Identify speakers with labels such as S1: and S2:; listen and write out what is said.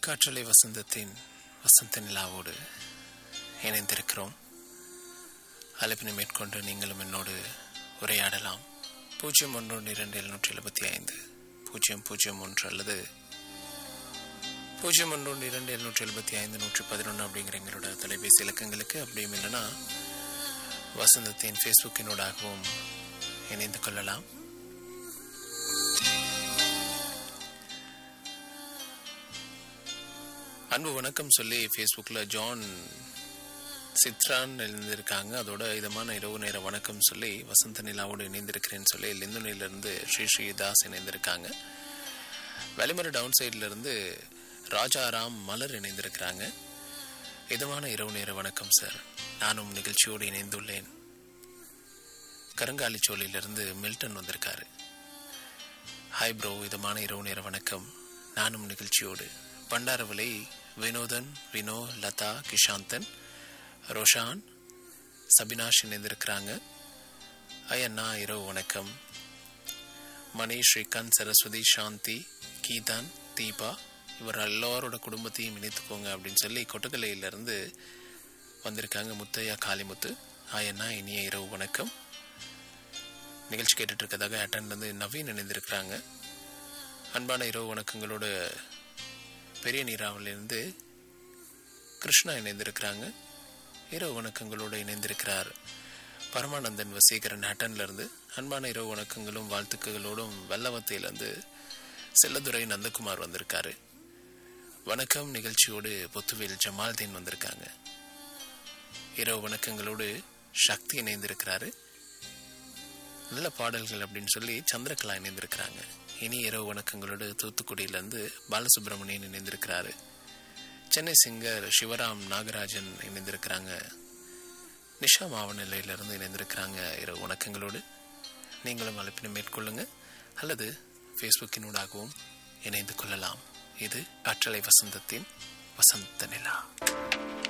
S1: காற்றலை வசந்தத்தின் வசந்த நிலாவோடு இணைந்திருக்கிறோம் அழைப்பினை மேற்கொண்டு நீங்களும் என்னோடு உரையாடலாம் பூஜ்ஜியம் ஒன்று ஒன்று இரண்டு எழுநூற்றி எழுபத்தி ஐந்து பூஜ்ஜியம் பூஜ்ஜியம் ஒன்று அல்லது பூஜ்ஜியம் ஒன்று ஒன்று இரண்டு எழுநூற்றி எழுபத்தி ஐந்து நூற்றி பதினொன்று அப்படிங்கிற எங்களோட தொலைபேசி இலக்கங்களுக்கு அப்படியும் இல்லைன்னா வசந்தத்தின் ஃபேஸ்புக்கினூடாகவும் இணைந்து கொள்ளலாம் அன்பு வணக்கம் சொல்லி ஃபேஸ்புக்கில் ஜான் சித்ரான் எழுந்திருக்காங்க அதோட இதமான இரவு நேர வணக்கம் சொல்லி வசந்த நிலாவோடு இணைந்திருக்கிறேன்னு சொல்லி லிந்துனிலிருந்து ஸ்ரீ ஸ்ரீதாஸ் இணைந்திருக்காங்க வெளிமறை டவுன் சைட்லேருந்து ராஜாராம் மலர் இணைந்திருக்கிறாங்க இதமான இரவு நேர வணக்கம் சார் நானும் நிகழ்ச்சியோடு இணைந்துள்ளேன் கருங்காலிச்சோலையிலிருந்து மில்டன் வந்திருக்காரு ஹாய் ப்ரோ இதமான இரவு நேர வணக்கம் நானும் நிகழ்ச்சியோடு பண்டாரவலை வினோதன் வினோ லதா கிஷாந்தன் ரோஷான் சபினாஷ் இணைந்திருக்கிறாங்க ஐயண்ணா இரவு வணக்கம் மணி ஸ்ரீகாந்த் சரஸ்வதி சாந்தி கீதான் தீபா இவர் எல்லாரோட குடும்பத்தையும் இணைத்துக்கோங்க அப்படின்னு சொல்லி கொட்டக்கலையிலிருந்து வந்திருக்காங்க முத்தையா காளிமுத்து ஆயண்ணா இனிய இரவு வணக்கம் நிகழ்ச்சி கேட்டுட்டு இருக்கதாக அட்டன் வந்து நவீன் இணைந்திருக்கிறாங்க அன்பான இரவு வணக்கங்களோட பெரிய நீராவிலிருந்து கிருஷ்ணா இணைந்திருக்கிறாங்க இரவு வணக்கங்களோடு இணைந்திருக்கிறார் பரமானந்தன் வசீகரன் ஹட்டன்ல இருந்து அன்பான இரவு வணக்கங்களும் வாழ்த்துக்களோடும் வெள்ளவத்தையிலிருந்து செல்லதுரை நந்தகுமார் வந்திருக்காரு வணக்கம் நிகழ்ச்சியோடு பொத்துவேல் ஜமால்தீன் வந்திருக்காங்க இரவு வணக்கங்களோடு சக்தி இணைந்திருக்கிறாரு நல்ல பாடல்கள் அப்படின்னு சொல்லி சந்திரகலா இணைந்திருக்கிறாங்க இனி இரவு வணக்கங்களோடு தூத்துக்குடியிலேருந்து பாலசுப்ரமணியன் இணைந்திருக்கிறாரு சென்னை சிங்கர் சிவராம் நாகராஜன் இணைந்திருக்கிறாங்க நிஷா மாவநிலையிலிருந்து இணைந்திருக்கிறாங்க இரவு வணக்கங்களோடு நீங்களும் அழைப்பினை மேற்கொள்ளுங்க அல்லது ஃபேஸ்புக்கினூடாகவும் இணைந்து கொள்ளலாம் இது காற்றலை வசந்தத்தின் வசந்த நிலா